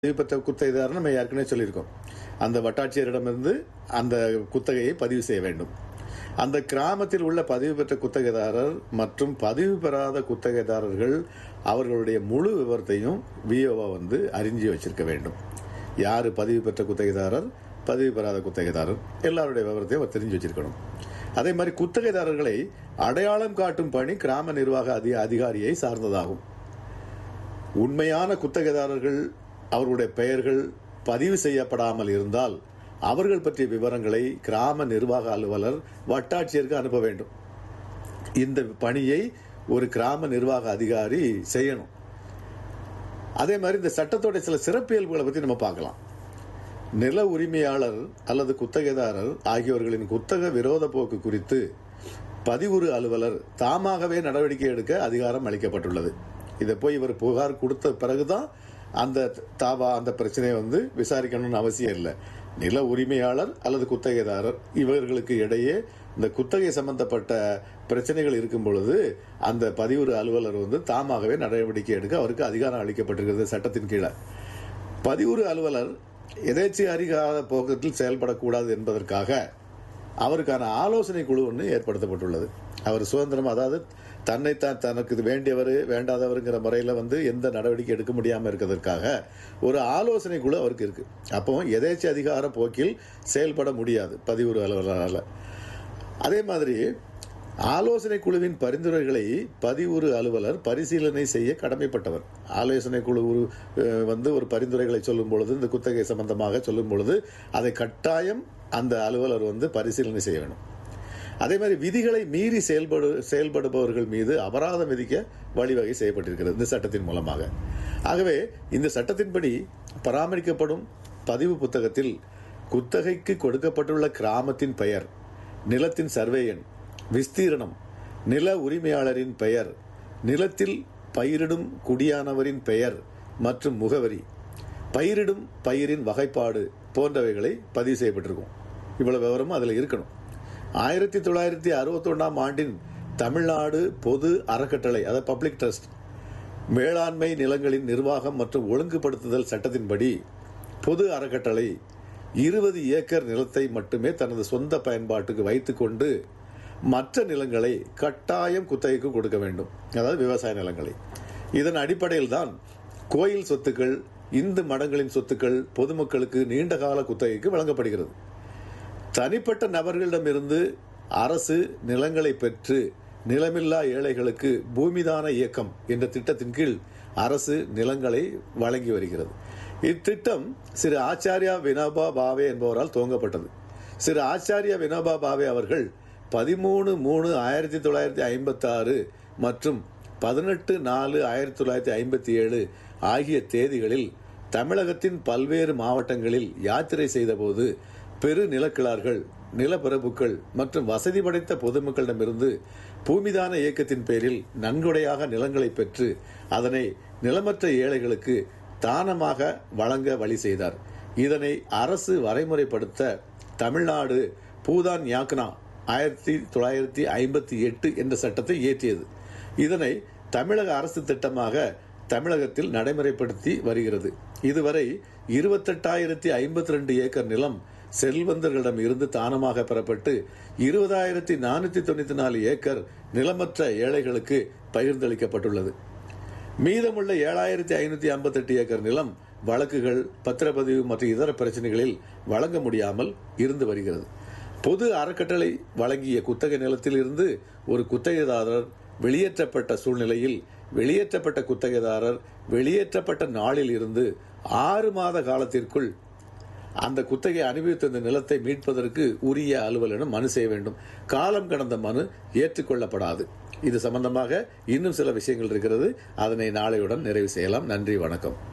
பதிவு பெற்ற குத்தகைதாரர் நம்ம ஏற்கனவே சொல்லியிருக்கோம் அந்த வட்டாட்சியரிடமிருந்து அந்த குத்தகையை பதிவு செய்ய வேண்டும் அந்த கிராமத்தில் உள்ள பதிவு பெற்ற குத்தகைதாரர் மற்றும் பதிவு பெறாத குத்தகைதாரர்கள் அவர்களுடைய முழு விவரத்தையும் விஓவா வந்து அறிஞ்சு வச்சிருக்க வேண்டும் யார் பதிவு பெற்ற குத்தகைதாரர் பதிவு பெறாத குத்தகைதாரர் எல்லாருடைய விவரத்தையும் அவர் தெரிஞ்சு வச்சிருக்கணும் அதே மாதிரி குத்தகைதாரர்களை அடையாளம் காட்டும் பணி கிராம நிர்வாக அதி அதிகாரியை சார்ந்ததாகும் உண்மையான குத்தகைதாரர்கள் அவர்களுடைய பெயர்கள் பதிவு செய்யப்படாமல் இருந்தால் அவர்கள் பற்றிய விவரங்களை கிராம நிர்வாக அலுவலர் வட்டாட்சியருக்கு அனுப்ப வேண்டும் இந்த பணியை ஒரு கிராம நிர்வாக அதிகாரி செய்யணும் அதே மாதிரி இந்த சட்டத்தோட சில சிறப்பியல்புகளை பற்றி நம்ம பார்க்கலாம் நில உரிமையாளர் அல்லது குத்தகைதாரர் ஆகியோர்களின் குத்தக விரோத போக்கு குறித்து பதிவுறு அலுவலர் தாமாகவே நடவடிக்கை எடுக்க அதிகாரம் அளிக்கப்பட்டுள்ளது இதை போய் இவர் புகார் கொடுத்த பிறகுதான் அந்த தாவா அந்த பிரச்சனையை வந்து விசாரிக்கணும்னு அவசியம் இல்லை நில உரிமையாளர் அல்லது குத்தகைதாரர் இவர்களுக்கு இடையே இந்த குத்தகை சம்பந்தப்பட்ட பிரச்சனைகள் இருக்கும் பொழுது அந்த பதிவுறு அலுவலர் வந்து தாமாகவே நடவடிக்கை எடுக்க அவருக்கு அதிகாரம் அளிக்கப்பட்டிருக்கிறது சட்டத்தின் கீழே பதிவுறு அலுவலர் எதேச்சி அறிகாத போக்கத்தில் செயல்படக்கூடாது என்பதற்காக அவருக்கான ஆலோசனை குழு ஒன்று ஏற்படுத்தப்பட்டுள்ளது அவர் சுதந்திரம் அதாவது தன்னைத்தான் தனக்கு இது வேண்டியவர் வேண்டாதவருங்கிற முறையில் வந்து எந்த நடவடிக்கை எடுக்க முடியாமல் இருக்கிறதுக்காக ஒரு ஆலோசனை குழு அவருக்கு இருக்கு அப்போ எதேச்சி அதிகார போக்கில் செயல்பட முடியாது பதிவுறு அலுவலரால் அதே மாதிரி ஆலோசனை குழுவின் பரிந்துரைகளை பதிவுறு அலுவலர் பரிசீலனை செய்ய கடமைப்பட்டவர் ஆலோசனை குழு அஹ், வந்து ஒரு பரிந்துரைகளை சொல்லும் பொழுது இந்த குத்தகை சம்பந்தமாக சொல்லும் பொழுது அதை கட்டாயம் அந்த அலுவலர் வந்து பரிசீலனை செய்ய வேணும் அதே மாதிரி விதிகளை மீறி செயல்படு செயல்படுபவர்கள் மீது அபராதம் விதிக்க வழிவகை செய்யப்பட்டிருக்கிறது இந்த சட்டத்தின் மூலமாக ஆகவே இந்த சட்டத்தின்படி பராமரிக்கப்படும் பதிவு புத்தகத்தில் குத்தகைக்கு கொடுக்கப்பட்டுள்ள கிராமத்தின் பெயர் நிலத்தின் சர்வே எண் விஸ்தீரணம் நில உரிமையாளரின் பெயர் நிலத்தில் பயிரிடும் குடியானவரின் பெயர் மற்றும் முகவரி பயிரிடும் பயிரின் வகைப்பாடு போன்றவைகளை பதிவு செய்யப்பட்டிருக்கும் இவ்வளவு விவரமும் அதில் இருக்கணும் ஆயிரத்தி தொள்ளாயிரத்தி அறுபத்தொன்னாம் ஆண்டின் தமிழ்நாடு பொது அறக்கட்டளை அதாவது பப்ளிக் ட்ரஸ்ட் வேளாண்மை நிலங்களின் நிர்வாகம் மற்றும் ஒழுங்குபடுத்துதல் சட்டத்தின்படி பொது அறக்கட்டளை இருபது ஏக்கர் நிலத்தை மட்டுமே தனது சொந்த பயன்பாட்டுக்கு வைத்துக்கொண்டு மற்ற நிலங்களை கட்டாயம் குத்தகைக்கு கொடுக்க வேண்டும் அதாவது விவசாய நிலங்களை இதன் அடிப்படையில் தான் கோயில் சொத்துக்கள் இந்து மடங்களின் சொத்துக்கள் பொதுமக்களுக்கு நீண்டகால குத்தகைக்கு வழங்கப்படுகிறது தனிப்பட்ட நபர்களிடமிருந்து அரசு நிலங்களை பெற்று நிலமில்லா ஏழைகளுக்கு பூமிதான இயக்கம் என்ற திட்டத்தின் கீழ் அரசு நிலங்களை வழங்கி வருகிறது இத்திட்டம் சிறு ஆச்சாரியா வினோபா பாவே என்பவரால் துவங்கப்பட்டது சிறு ஆச்சாரியா வினோபா பாவே அவர்கள் பதிமூணு மூணு ஆயிரத்தி தொள்ளாயிரத்தி ஐம்பத்தி ஆறு மற்றும் பதினெட்டு நாலு ஆயிரத்தி தொள்ளாயிரத்தி ஐம்பத்தி ஏழு ஆகிய தேதிகளில் தமிழகத்தின் பல்வேறு மாவட்டங்களில் யாத்திரை செய்தபோது பெரு நிலக்கிழார்கள் நிலப்பிரபுக்கள் மற்றும் வசதி படைத்த பொதுமக்களிடமிருந்து பூமிதான இயக்கத்தின் பேரில் நன்கொடையாக நிலங்களை பெற்று அதனை நிலமற்ற ஏழைகளுக்கு தானமாக வழங்க வழி செய்தார் இதனை அரசு வரைமுறைப்படுத்த தமிழ்நாடு பூதான் யாக்னா ஆயிரத்தி தொள்ளாயிரத்தி ஐம்பத்தி எட்டு என்ற சட்டத்தை இயற்றியது இதனை தமிழக அரசு திட்டமாக தமிழகத்தில் நடைமுறைப்படுத்தி வருகிறது இதுவரை இருபத்தெட்டாயிரத்தி ஐம்பத்தி ரெண்டு ஏக்கர் நிலம் செல்வந்தர்களிடம் இருந்து தானமாக பெறப்பட்டு இருபதாயிரத்தி நானூத்தி தொண்ணூத்தி நாலு ஏக்கர் நிலமற்ற ஏழைகளுக்கு பகிர்ந்தளிக்கப்பட்டுள்ளது மீதமுள்ள ஏழாயிரத்தி ஐநூத்தி ஐம்பத்தெட்டு ஏக்கர் நிலம் வழக்குகள் பத்திரப்பதிவு மற்றும் இதர பிரச்சனைகளில் வழங்க முடியாமல் இருந்து வருகிறது பொது அறக்கட்டளை வழங்கிய குத்தகை நிலத்தில் இருந்து ஒரு குத்தகைதாரர் வெளியேற்றப்பட்ட சூழ்நிலையில் வெளியேற்றப்பட்ட குத்தகைதாரர் வெளியேற்றப்பட்ட நாளில் இருந்து ஆறு மாத காலத்திற்குள் அந்த குத்தகை அனுபவித்த இந்த நிலத்தை மீட்பதற்கு உரிய அலுவலரிடம் மனு செய்ய வேண்டும் காலம் கடந்த மனு ஏற்றுக்கொள்ளப்படாது இது சம்பந்தமாக இன்னும் சில விஷயங்கள் இருக்கிறது அதனை நாளையுடன் நிறைவு செய்யலாம் நன்றி வணக்கம்